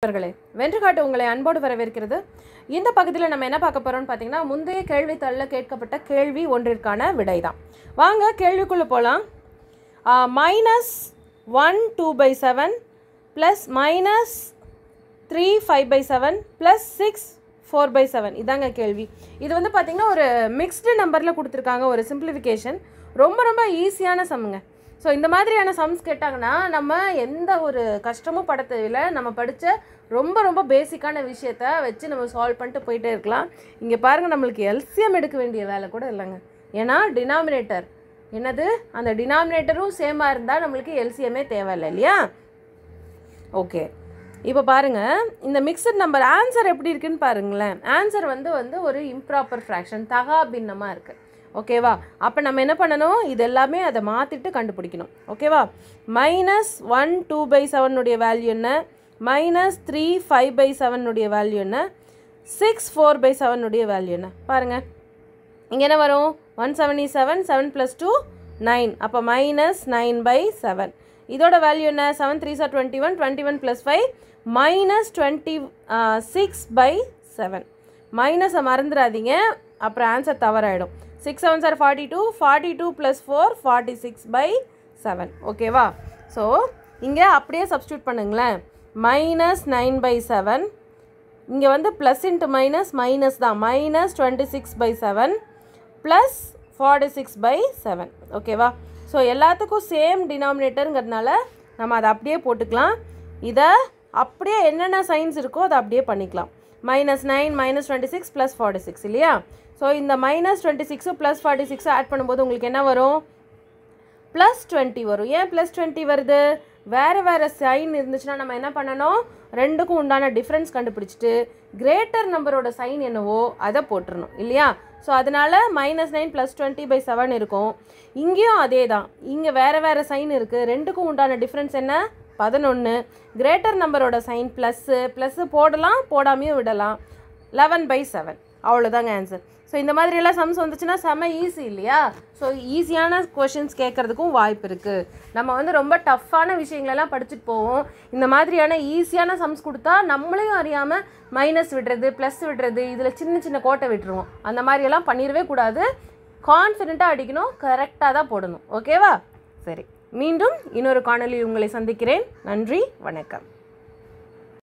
நண்பர்களே வென்றுகாட்டு உங்களை அன்போடு வரவேற்கிறது இந்த பகுதியில் நம்ம என்ன பார்க்க போறோம்னு பார்த்தீங்கன்னா முந்தைய கேள்வித்தாளில் கேட்கப்பட்ட கேள்வி ஒன்றிற்கான விடை தான் வாங்க கேள்விக்குள்ளே போகலாம் minus one two by seven plus minus three five by seven plus six four by seven இதாங்க கேள்வி இது வந்து பார்த்திங்கன்னா ஒரு மிக்ஸ்டு நம்பரில் கொடுத்துருக்காங்க ஒரு சிம்பிளிஃபிகேஷன் ரொம்ப ரொம்ப ஈஸியான சம்முங்க ஸோ இந்த மாதிரியான சம்ஸ் கேட்டாங்கன்னா நம்ம எந்த ஒரு கஷ்டமும் பட தேவையில்ல நம்ம படித்த ரொம்ப ரொம்ப பேசிக்கான விஷயத்த வச்சு நம்ம சால்வ் பண்ணிட்டு போயிட்டே இருக்கலாம் இங்கே பாருங்கள் நம்மளுக்கு எல்சிஎம் எடுக்க வேண்டிய வேலை கூட இல்லைங்க ஏன்னா டினாமினேட்டர் என்னது அந்த டினாமினேட்டரும் சேமாக இருந்தால் நம்மளுக்கு எல்சிஎம்மே தேவையில்லை இல்லையா ஓகே இப்போ பாருங்கள் இந்த மிக்சட் நம்பர் ஆன்சர் எப்படி இருக்குன்னு பாருங்களேன் ஆன்சர் வந்து வந்து ஒரு இம்ப்ராப்பர் ஃப்ராக்ஷன் தகா பின்னமாக இருக்குது ஓகேவா அப்போ நம்ம என்ன பண்ணணும் இது எல்லாமே அதை மாற்றிட்டு கண்டுபிடிக்கணும் ஓகேவா மைனஸ் ஒன் டூ பை செவனுடைய வேல்யூ என்ன மைனஸ் த்ரீ ஃபைவ் பை செவனுடைய வேல்யூ என்ன சிக்ஸ் ஃபோர் பை செவனுடைய வேல்யூ என்ன பாருங்கள் இங்கே என்ன வரும் one seventy seven seven plus two nine அப்போ மைனஸ் நைன் பை செவன் இதோட வேல்யூ என்ன seven three sir twenty one twenty one plus five minus twenty six by seven மைனஸை மறந்துடாதீங்க அப்புறம் ஆன்சர் தவறாயிடும் six seven sir forty two forty two plus four forty six by seven ஓகேவா so இங்கே அப்படியே substitute பண்ணுங்களேன் minus nine by seven இங்கே வந்து ப்ளஸ் இன்ட்டு மைனஸ் மைனஸ் தான் minus twenty six by seven plus forty six by seven ஓகேவா so எல்லாத்துக்கும் same டினாமினேட்டருங்கிறதுனால நம்ம அதை அப்படியே போட்டுக்கலாம் இதை அப்படியே என்னென்ன சைன்ஸ் இருக்கோ அதை அப்படியே பண்ணிக்கலாம் minus nine minus twenty six plus forty six இல்லையா ஸோ இந்த minus twenty six plus forty சிக்ஸை ஆட் பண்ணும்போது உங்களுக்கு என்ன வரும் ப்ளஸ் டுவெண்ட்டி வரும் ஏன் ப்ளஸ் டுவெண்ட்டி வருது வேறு வேறு சைன் இருந்துச்சுன்னா நம்ம என்ன பண்ணணும் ரெண்டுக்கும் உண்டான டிஃப்ரென்ஸ் கண்டுபிடிச்சிட்டு கிரேட்டர் நம்பரோட சைன் என்னவோ அதை போட்டுறணும் இல்லையா ஸோ அதனால் minus nine plus twenty by seven இருக்கும் இங்கேயும் அதே தான் இங்கே வேறு வேறு சைன் இருக்குது ரெண்டுக்கும் உண்டான டிஃப்ரென்ஸ் என்ன பதினொன்று கிரேட்டர் நம்பரோட சைன் ப்ளஸ்ஸு ப்ளஸ்ஸு போடலாம் போடாமையும் விடலாம் லெவன் பை செவன் அவ்வளோதாங்க ஆன்சர் ஸோ இந்த மாதிரியெல்லாம் சம்ஸ் வந்துச்சுன்னா செம ஈஸி இல்லையா ஸோ ஈஸியான கொஷின்ஸ் கேட்குறதுக்கும் வாய்ப்பு இருக்குது நம்ம வந்து ரொம்ப டஃப்பான விஷயங்களெல்லாம் படிச்சுட்டு போவோம் இந்த மாதிரியான ஈஸியான சம்ஸ் கொடுத்தா நம்மளையும் அறியாமல் மைனஸ் விடுறது ப்ளஸ் விடுறது இதில் சின்ன சின்ன கோட்டை விட்டுருவோம் அந்த மாதிரியெல்லாம் பண்ணிடவே கூடாது கான்ஃபிடெண்ட்டாக அடிக்கணும் கரெக்டாக தான் போடணும் ஓகேவா சரி மீண்டும் இன்னொரு காணொலியில் உங்களை சந்திக்கிறேன் நன்றி வணக்கம்